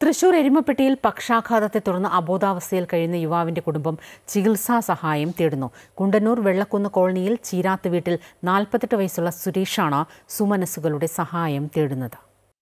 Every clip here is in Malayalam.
തൃശൂർ എരുമപ്പെട്ടിയിൽ പക്ഷാഘാതത്തെ തുടർന്ന് അബോധാവസ്ഥയിൽ കഴിയുന്ന യുവാവിന്റെ കുടുംബം ചികിത്സാ സഹായം തേടുന്നു കുണ്ടന്നൂർ വെള്ളക്കുന്ന് കോളനിയിൽ ചീരാത്ത് വീട്ടിൽ നാൽപ്പത്തെട്ട് വയസ്സുള്ള സുരേഷാണ് സുമനസ്സുകളുടെ സഹായം തേടുന്നത്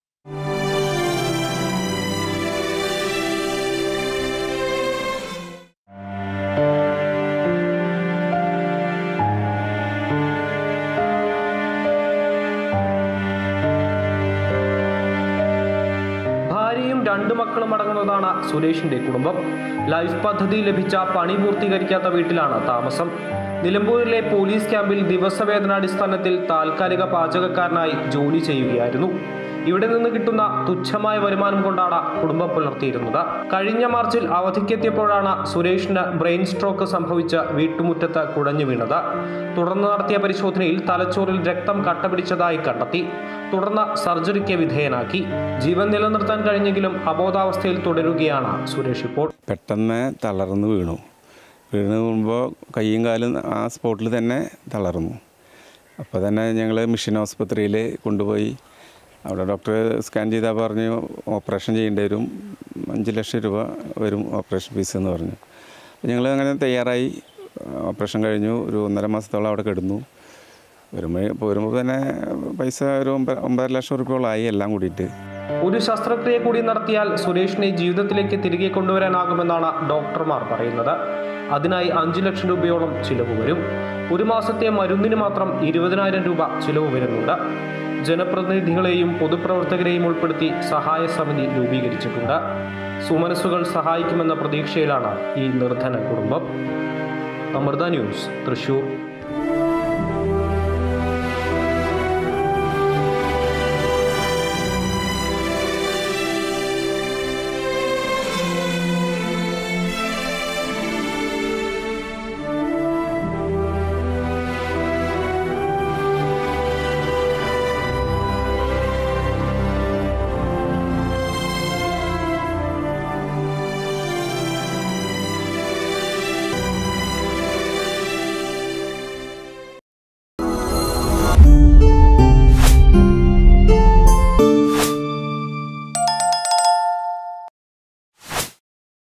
ഭാര്യയും രണ്ടു മക്കളും അടങ്ങുന്നതാണ് സുരേഷിന്റെ കുടുംബം ലൈഫ് പദ്ധതി ലഭിച്ച പണി പൂർത്തീകരിക്കാത്ത വീട്ടിലാണ് താമസം നിലമ്പൂരിലെ പോലീസ് ക്യാമ്പിൽ ദിവസവേതനാടിസ്ഥാനത്തിൽ താൽക്കാലിക പാചകക്കാരനായി ജോലി ചെയ്യുകയായിരുന്നു ഇവിടെ നിന്ന് കിട്ടുന്ന തുച്ഛമായ വരുമാനം കൊണ്ടാണ് കുടുംബം പുലർത്തിയിരുന്നത് കഴിഞ്ഞ മാർച്ചിൽ അവധിക്കെത്തിയപ്പോഴാണ് സുരേഷിന് ബ്രെയിൻ സ്ട്രോക്ക് സംഭവിച്ച് വീട്ടുമുറ്റത്ത് കുഴഞ്ഞു വീണത് തുടർന്ന് നടത്തിയ പരിശോധനയിൽ തലച്ചോറിൽ രക്തം കട്ടപിടിച്ചതായി കണ്ടെത്തി തുടർന്ന് സർജറിക്ക് വിധേയനാക്കി ജീവൻ നിലനിർത്താൻ കഴിഞ്ഞെങ്കിലും അബോധാവസ്ഥയിൽ തുടരുകയാണ് സുരേഷ് ഇപ്പോൾ പെട്ടെന്ന് തളർന്ന് വീണു വീണ് വീഴുമ്പോൾ കൈയും കാലും ആ സ്പോട്ടിൽ തന്നെ തളർന്നു അപ്പോൾ തന്നെ ഞങ്ങൾ മിഷൻ ആസ്പത്രിയിൽ കൊണ്ടുപോയി അവിടെ ഡോക്ടർ സ്കാൻ ചെയ്താൽ പറഞ്ഞു ഓപ്പറേഷൻ ചെയ്യേണ്ടി വരും അഞ്ച് ലക്ഷം രൂപ വരും ഓപ്പറേഷൻ ഫീസ് എന്ന് പറഞ്ഞു അപ്പോൾ ഞങ്ങൾ അങ്ങനെ തയ്യാറായി ഓപ്പറേഷൻ കഴിഞ്ഞു ഒരു ഒന്നര മാസത്തോളം അവിടെ കിടന്നു വരുമ്പോൾ പോരുമ്പോൾ തന്നെ പൈസ ഒരു ഒമ്പ ഒമ്പതര ലക്ഷം റുപ്യോളമായി എല്ലാം കൂടിയിട്ട് ഒരു ശസ്ത്രക്രിയ കൂടി നടത്തിയാൽ സുരേഷിനെ ജീവിതത്തിലേക്ക് തിരികെ കൊണ്ടുവരാനാകുമെന്നാണ് ഡോക്ടർമാർ പറയുന്നത് അതിനായി അഞ്ചു ലക്ഷം രൂപയോളം ചിലവ് വരും ഒരു മാസത്തെ മരുന്നിന് മാത്രം ഇരുപതിനായിരം രൂപ ചിലവ് വരുന്നുണ്ട് ജനപ്രതിനിധികളെയും പൊതുപ്രവർത്തകരെയും ഉൾപ്പെടുത്തി സഹായ സമിതി രൂപീകരിച്ചിട്ടുണ്ട് സുമനസ്സുകൾ സഹായിക്കുമെന്ന പ്രതീക്ഷയിലാണ് ഈ നിർധന കുടുംബം അമൃത ന്യൂസ് തൃശൂർ